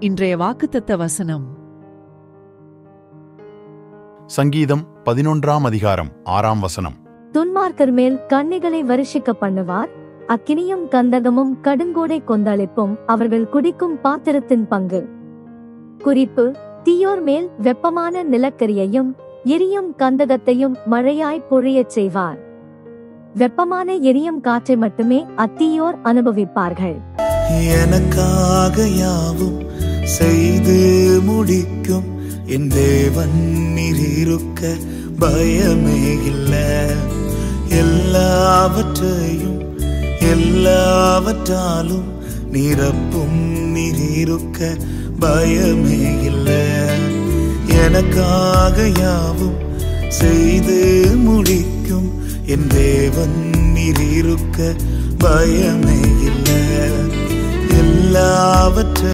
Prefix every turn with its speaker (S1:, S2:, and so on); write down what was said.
S1: இன்றைய வாக்குத்தத்த வசனம்
S2: சங்கீதம் பதினொன்றாம் அதிகாரம் ஆறாம் வசனம்
S3: துன்மார்க்கர் மேல் கண்ணிகளை வருஷிக்க பண்ணுவார் அக்கினியும் கந்தகமும் கடுங்கோடை கொந்தளிப்பும் அவர்கள் குடிக்கும் பாத்திரத்தின் பங்கு குறிப்பு தீயோர் மேல் வெப்பமான நிலக்கரியையும் எரியும் கந்தகத்தையும் மழையாய் பொழியச் செய்வார் வெப்பமான எரியும் காற்றை மட்டுமே அத்தீயோர் அனுபவிப்பார்கள்
S4: எனக்காக யாவும் செய்து முடிக்கும் என் தேவன் நீரிருக்க பயமே இல்ல எல்லாவற்றையும் எல்லாவற்றாலும் நிரப்பும் நீரிருக்க பயமே இல்ல எனக்காக யாவும் செய்து முடிக்கும் என் தேவன் நீரிருக்க பயமே இல்ல எல்லாவற்றை